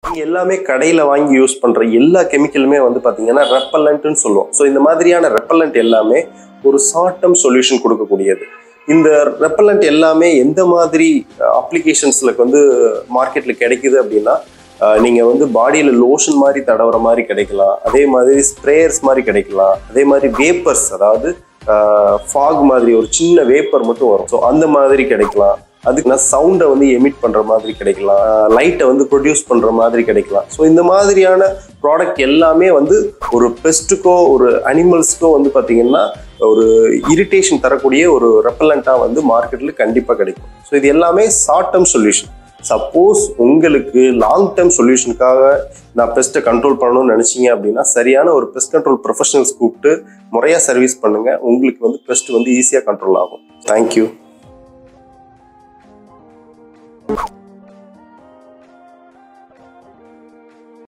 நீங்க எல்லாமே கடையில வாங்கி யூஸ் பண்ற எல்லா கெமிக்கலுமே வந்து பாத்தீங்கன்னா ரெப்பலண்ட்னு சொல்லுவோம் ஸோ இந்த மாதிரியான ரெப்பலண்ட் எல்லாமே ஒரு ஷார்ட் டேர்ம் சொல்யூஷன் கொடுக்கக்கூடியது இந்த ரெப்பலண்ட் எல்லாமே எந்த மாதிரி அப்ளிகேஷன்ஸ்ல வந்து மார்க்கெட்ல கிடைக்குது அப்படின்னா அஹ், நீங்க வந்து பாடியில லோஷன் மாதிரி தடவுற மாதிரி கிடைக்கலாம் அதே மாதிரி ஸ்ப்ரேயர்ஸ் மாதிரி கிடைக்கலாம் அதே மாதிரி வேப்பர்ஸ் அதாவது ஃபாக் மாதிரி ஒரு சின்ன வேப்பர் மட்டும் வரும் ஸோ அந்த மாதிரி கிடைக்கலாம் அதுக்கு நான் சவுண்டை வந்து எமிட் பண்ற மாதிரி கிடைக்கலாம் லைட்டை வந்து ப்ரொடியூஸ் பண்ற மாதிரி கிடைக்கலாம் ஸோ இந்த மாதிரியான ப்ராடக்ட் எல்லாமே வந்து ஒரு பெஸ்ட்டுக்கோ ஒரு அனிமல்ஸ்க்கோ வந்து பார்த்தீங்கன்னா ஒரு இரிட்டேஷன் தரக்கூடிய ஒரு ரெப்பலண்ட்டாக வந்து மார்க்கெட்டில் கண்டிப்பாக கிடைக்கும் ஸோ இது எல்லாமே ஷார்ட் டேர்ம் சொல்யூஷன் சப்போஸ் உங்களுக்கு லாங் டேர்ம் சொல்யூஷனுக்காக நான் பெஸ்ட்டை கண்ட்ரோல் பண்ணணும்னு நினச்சிங்க அப்படின்னா சரியான ஒரு பெஸ்ட் கண்ட்ரோல் ப்ரொஃபஷனல்ஸ் கூப்பிட்டு முறையாக சர்வீஸ் பண்ணுங்கள் உங்களுக்கு வந்து பெஸ்ட் வந்து ஈஸியாக கண்ட்ரோல் ஆகும் தேங்க்யூ